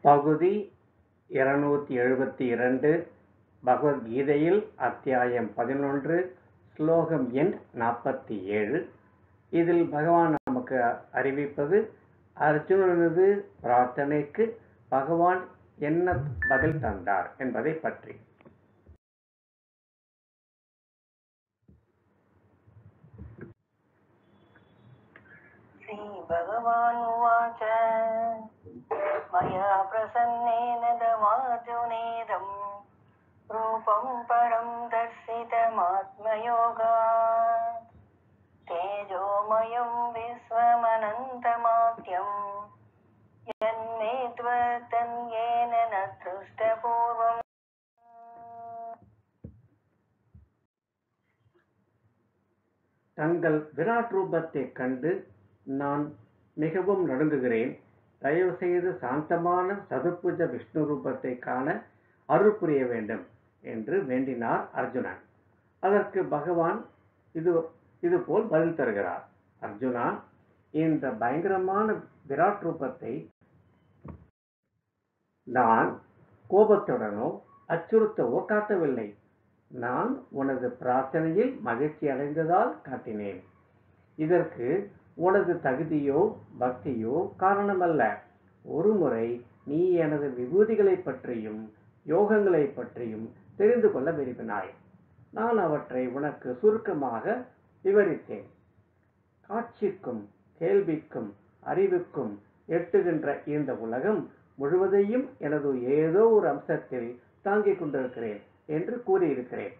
பகுதி இருநூத்தி எழுபத்தி இரண்டு பகவத்கீதையில் அத்தியாயம் பதினொன்று ஸ்லோகம் எண் நாற்பத்தி ஏழு இதில் பகவான் நமக்கு அறிவிப்பது அர்ஜுனனது பிரார்த்தனைக்கு பகவான் என்ன பதில் தந்தார் என்பதை பற்றி श्रीभगवानुवाच मया प्रसन्नेन तवार्जुनेदम् रूपं परं दर्शितमात्मयोगात् तेजोमयं विश्वमनन्तमाद्यम् यन्मे त्वतन्येन न दृष्टपूर्वम् தங்கள் விராட் ரூபத்தைக் கண்டு நான் மிகவும் நடுங்குகிறேன் தயவு செய்து சாந்தமான சதுர்புஜ விஷ்ணு ரூபத்தை காண அருள் புரிய வேண்டும் என்று வேண்டினார் அர்ஜுனன் அதற்கு பகவான் இது இது போல் பதில் தருகிறார் அர்ஜுனா இந்த பயங்கரமான விராட் ரூபத்தை நான் கோபத்துடனோ அச்சுறுத்தவோ காட்டவில்லை நான் உனது பிரார்த்தனையில் மகிழ்ச்சி அடைந்ததால் காட்டினேன் இதற்கு உனது தகுதியோ பக்தியோ காரணமல்ல ஒருமுறை நீ எனது விபூதிகளைப் பற்றியும் யோகங்களைப் பற்றியும் தெரிந்து கொள்ள விரும்பினாய் நான் அவற்றை உனக்கு சுருக்கமாக விவரித்தேன் காட்சிக்கும் கேள்விக்கும் அறிவுக்கும் எட்டுகின்ற இந்த உலகம் முழுவதையும் எனது ஏதோ ஒரு அம்சத்தில் தாங்கிக் கொண்டிருக்கிறேன் என்று கூறியிருக்கிறேன்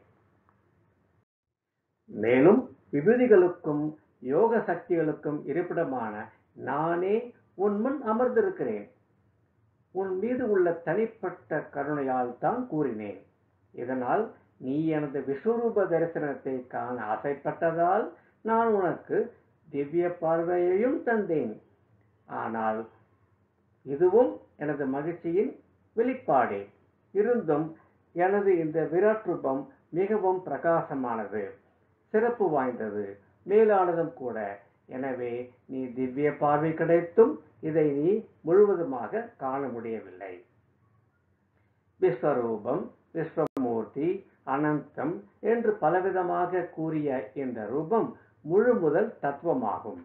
மேலும் விபூதிகளுக்கும் யோக சக்திகளுக்கும் இருப்பிடமான நானே உன் முன் அமர்ந்திருக்கிறேன் உன் மீது உள்ள தனிப்பட்ட கருணையால் தான் கூறினேன் இதனால் நீ எனது விஸ்வரூப தரிசனத்தை காண ஆசைப்பட்டதால் நான் உனக்கு திவ்ய பார்வையையும் தந்தேன் ஆனால் இதுவும் எனது மகிழ்ச்சியின் வெளிப்பாடே இருந்தும் எனது இந்த விராட் ரூபம் மிகவும் பிரகாசமானது சிறப்பு வாய்ந்தது மேலானதும் கூட எனவே நீ திவ்ய பார்வை கிடைத்தும் இதை நீ முழுவதுமாக காண முடியவில்லை விஸ்வரூபம் விஸ்வமூர்த்தி அனந்தம் என்று பலவிதமாக கூறிய இந்த ரூபம் முழு முதல் தத்துவமாகும்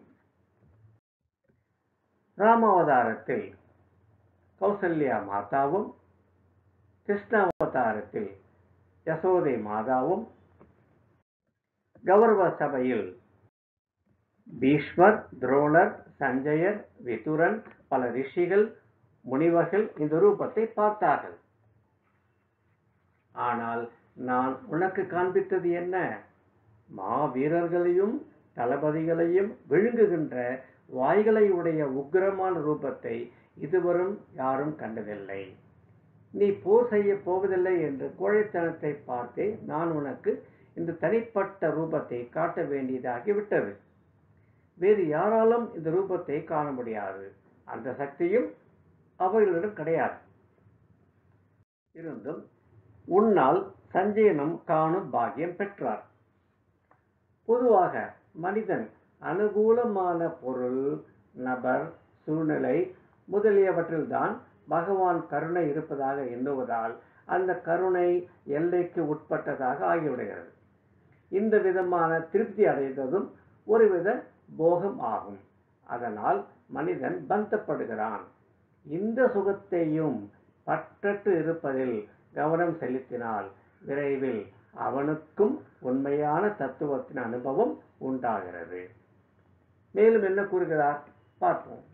ராமாவதாரத்தில் கௌசல்யா மாதாவும் கிருஷ்ணாவதாரத்தில் யசோதை மாதாவும் கௌரவ சபையில் பீஷ்மர் துரோணர் சஞ்சயர் விதுரன் பல ரிஷிகள் முனிவர்கள் இந்த ரூபத்தை பார்த்தார்கள் ஆனால் நான் உனக்கு காண்பித்தது என்ன மாவீரர்களையும் தளபதிகளையும் விழுங்குகின்ற வாய்களை உடைய உக்கிரமான ரூபத்தை இதுவரும் யாரும் கண்டதில்லை நீ போர் செய்ய போவதில்லை என்று கோழைத்தனத்தை பார்த்தே நான் உனக்கு இந்த தனிப்பட்ட ரூபத்தை காட்ட வேண்டியதாகிவிட்டது வேறு யாராலும் இந்த ரூபத்தை காண முடியாது அந்த சக்தியும் அவர்களிடம் கிடையாது இருந்தும் உன்னால் சஞ்சயனம் காணும் பாக்கியம் பெற்றார் பொதுவாக மனிதன் அனுகூலமான பொருள் நபர் சூழ்நிலை முதலியவற்றில்தான் பகவான் கருணை இருப்பதாக எண்ணுவதால் அந்த கருணை எல்லைக்கு உட்பட்டதாக ஆகிவிடுகிறது இந்த விதமான திருப்தி அடைந்ததும் ஒருவித போகம் ஆகும் அதனால் மனிதன் பந்தப்படுகிறான் இந்த சுகத்தையும் பற்றற்று இருப்பதில் கவனம் செலுத்தினால் விரைவில் அவனுக்கும் உண்மையான தத்துவத்தின் அனுபவம் உண்டாகிறது மேலும் என்ன கூறுகிறார் பார்ப்போம்